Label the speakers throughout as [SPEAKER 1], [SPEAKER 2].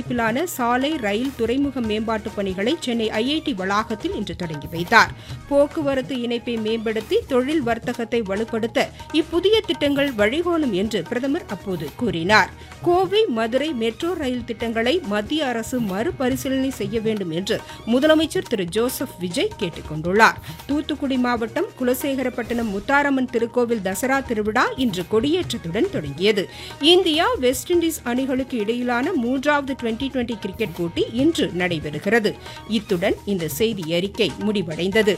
[SPEAKER 1] மதிப்பிலான சாலை ரயில் துறைமுக மேம்பாட்டு பணிகளை சென்னை ஐஐடி வளாகத்தில் இன்று தொடங்கி வைத்தார் போக்குவரத்து இணைப்பை மேம்படுத்தி தொழில் வர்த்தகத்தை வலுப்படுத்த இப்புதிய திட்டங்கள் வழிகோலும் என்று பிரதமர் அப்போது கூறினார் கோவை மதுரை மெட்ரோ ரயில் திட்டங்களை மத்திய அரசு மறுபரிசீலனை செய்ய வேண்டும் என்று முதலமைச்சர் திரு ஜோசப் விஜய் கேட்டுக் கொண்டுள்ளார் தூத்துக்குடி மாவட்டம் குலசேகரப்பட்டினம் முத்தாரம்மன் திருக்கோவில் தசரா திருவிழா இன்று கொடியேற்றத்துடன் தொடங்கியது இந்தியா வெஸ்ட் இண்டீஸ் அணிகளுக்கு இடையிலான மூன்றாவது டுவெண்டி டுவெண்டி கிரிக்கெட் போட்டி இன்று நடைபெறுகிறது இத்துடன் இந்த செய்தி அறிக்கை முடிவடைந்தது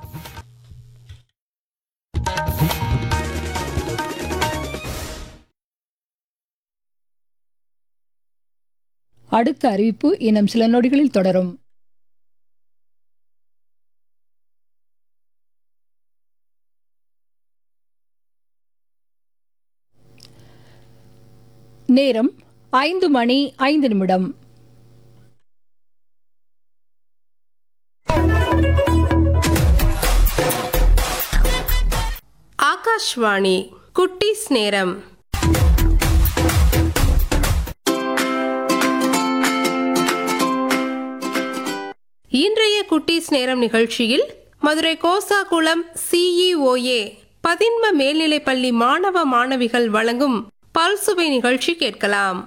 [SPEAKER 2] அடுத்த அறிவிப்பு இன்னும் சில நொடிகளில் தொடரும் நேரம் ஐந்து மணி ஐந்து நிமிடம்
[SPEAKER 3] ஆகாஷ்வாணி குட்டீஸ் நேரம் இன்றைய குட்டீஸ் நேரம் நிகழ்ச்சியில் மதுரை கோசாகுளம் சிஇஓஏ பதின்ம மேல்நிலைப்பள்ளி மாணவ மாணவிகள் வழங்கும் பல்சுவை நிகழ்ச்சி கேட்கலாம்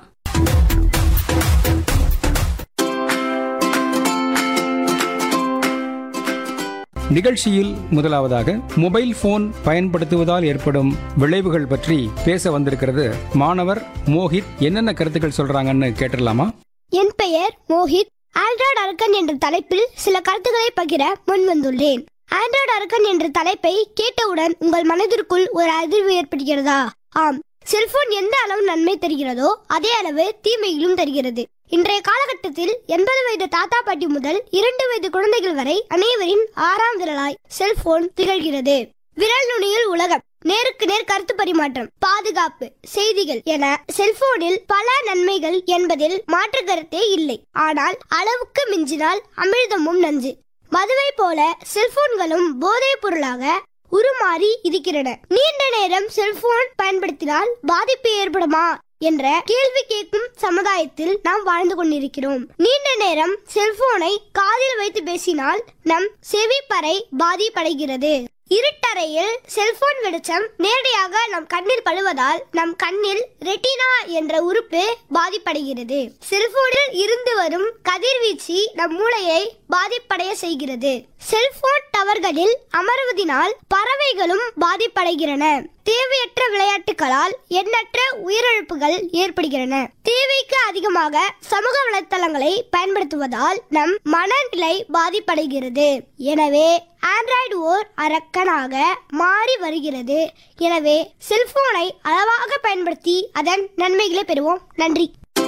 [SPEAKER 4] நிகழ்ச்சியில் முதலாவதாக மொபைல் போன் பயன்படுத்துவதால் ஏற்படும் விளைவுகள் பற்றி பேச வந்திருக்கிறது மாணவர் மோஹித் என்னென்ன கருத்துக்கள் சொல்றாங்கன்னு கேட்டுடலாமா
[SPEAKER 5] என் பெயர் மோஹித் ஆண்ட்ராய்டு அரக்கன் என்ற தலைப்பில் சில கருத்துக்களை பகிர முன் வந்துள்ளேன் ஆண்ட்ராய்டு அரக்கன் என்ற தலைப்பை கேட்டவுடன் உங்கள் மனதிற்குள் ஒரு அதிர்வு ஏற்படுகிறதா ஆம் செல்போன் எந்த அளவு நன்மை தருகிறதோ அதே அளவு தீமைகளும் தருகிறது இன்றைய காலகட்டத்தில் எண்பது வயது தாத்தா பாட்டி முதல் இரண்டு வயது குழந்தைகள் வரை அனைவரின் ஆறாம் விரலாய் செல்போன் திகழ்கிறது விரல் நுனியில் உலகம் நேருக்கு நேர் கருத்து பரிமாற்றம் பாதுகாப்பு செய்திகள் என செல்போனில் பல நன்மைகள் என்பதில் மாற்று கருத்தே இல்லை ஆனால் அளவுக்கு மிஞ்சினால் அமிர்தமும் நஞ்சு மதுவை போல செல்போன்களும் போதைப் பொருளாக உருமாறி இருக்கிறன நீண்ட நேரம் செல்போன் பயன்படுத்தினால் பாதிப்பு ஏற்படுமா என்ற கேள்வி கேட்கும் சமுதாயத்தில் நாம் வாழ்ந்து கொண்டிருக்கிறோம் நீண்ட நேரம் செல்போனை காதில் வைத்து பேசினால் நம் செவிப்பறை பாதிப்படைகிறது இருட்டறையில் செல்போன் வெளிச்சம் நேரடியாக நம் கண்ணில் படுவதால் நம் கண்ணில் ரெட்டினா என்ற உறுப்பு பாதிப்படைகிறது செல்போனில் இருந்து வரும் கதிர்வீச்சு நம் மூளையை பாதிப்படைய செய்கிறது செல்போன் டவர்களில் அமர்வதினால் பறவைகளும் பாதிப்படைகிறன தேவையற்ற விளையாட்டுகளால் எண்ணற்ற உயிரிழப்புகள் ஏற்படுகிறன தேவைக்கு அதிகமாக சமூக வலைத்தளங்களை பயன்படுத்துவதால் நம் மனநிலை பாதிப்படைகிறது எனவே ஆண்ட்ராய்டு ஓர் அரக்கனாக மாறி வருகிறது எனவே செல்போனை அளவாக பயன்படுத்தி அதன் நன்மைகளை பெறுவோம் நன்றி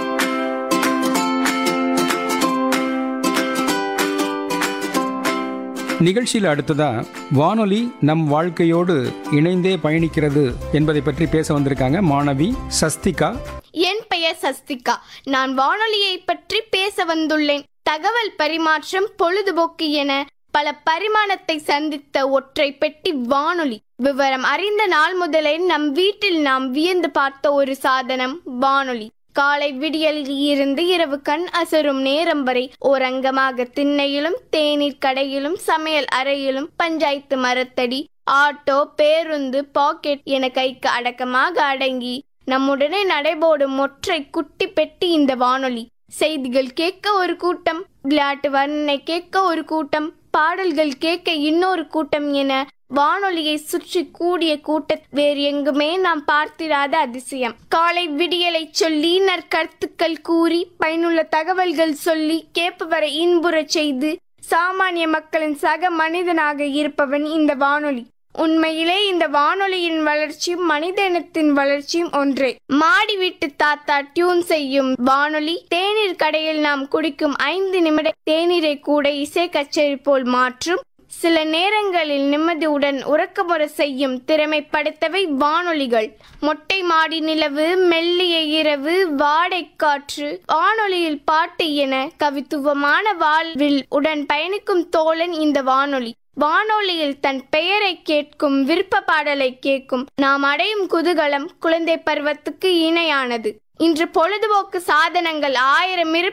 [SPEAKER 4] நிகழ்ச்சியில் அடுத்ததா வானொலி நம் வாழ்க்கையோடு இணைந்தே பயணிக்கிறது என்பதை பற்றி பேச வந்திருக்காங்க மாணவி சஸ்திகா
[SPEAKER 6] என் பெயர் சஸ்திகா நான் வானொலியை பற்றி பேச வந்துள்ளேன் தகவல் பரிமாற்றம் பொழுதுபோக்கு என பல பரிமாணத்தை சந்தித்த ஒற்றை பெட்டி வானொலி விவரம் அறிந்த நாள் முதலே நம் வீட்டில் நாம் வியந்து பார்த்த ஒரு சாதனம் வானொலி காலை விடியலில் இருந்து இரவு கண் அசரும் நேரம் வரை ஓரங்கமாக திண்ணையிலும் தேநீர் கடையிலும் சமையல் அறையிலும் பஞ்சாயத்து மரத்தடி ஆட்டோ பேருந்து பாக்கெட் என கைக்கு அடக்கமாக அடங்கி நம்முடனே நடைபோடும் ஒற்றை குட்டி பெட்டி இந்த வானொலி செய்திகள் கேட்க ஒரு கூட்டம் விளையாட்டு வர்ணனை கேட்க ஒரு கூட்டம் பாடல்கள் கேட்க இன்னொரு கூட்டம் என வானொலியை சுற்றி கூடிய கூட்ட வேறு எங்குமே நாம் பார்த்திராத அதிசயம் காலை விடியலை சொல்லி நற்கருத்துக்கள் கூறி பயனுள்ள தகவல்கள் சொல்லி கேட்பவரை இன்புறச் செய்து சாமானிய மக்களின் சக மனிதனாக இருப்பவன் இந்த வானொலி உண்மையிலே இந்த வானொலியின் வளர்ச்சியும் மனித இனத்தின் வளர்ச்சியும் ஒன்றே மாடி வீட்டு தாத்தா டியூன் செய்யும் வானொலி தேநீர் கடையில் நாம் குடிக்கும் ஐந்து நிமிட தேநீரை கூட இசை கச்சேரி போல் மாற்றும் சில நேரங்களில் நிம்மதியுடன் உறக்கமுற செய்யும் திறமை படைத்தவை வானொலிகள் மொட்டை மாடி நிலவு மெல்லிய இரவு வாடை காற்று வானொலியில் பாட்டு என கவித்துவமான வாழ்வில் உடன் பயணிக்கும் தோழன் இந்த வானொலி வானொலியில் தன் பெயரை கேட்கும் விருப்ப பாடலை கேட்கும் நாம் அடையும் குதூகலம் குழந்தை பருவத்துக்கு இணையானது இன்று பொழுதுபோக்கு சாதனங்கள் ஆயிரம் இருப்பினும்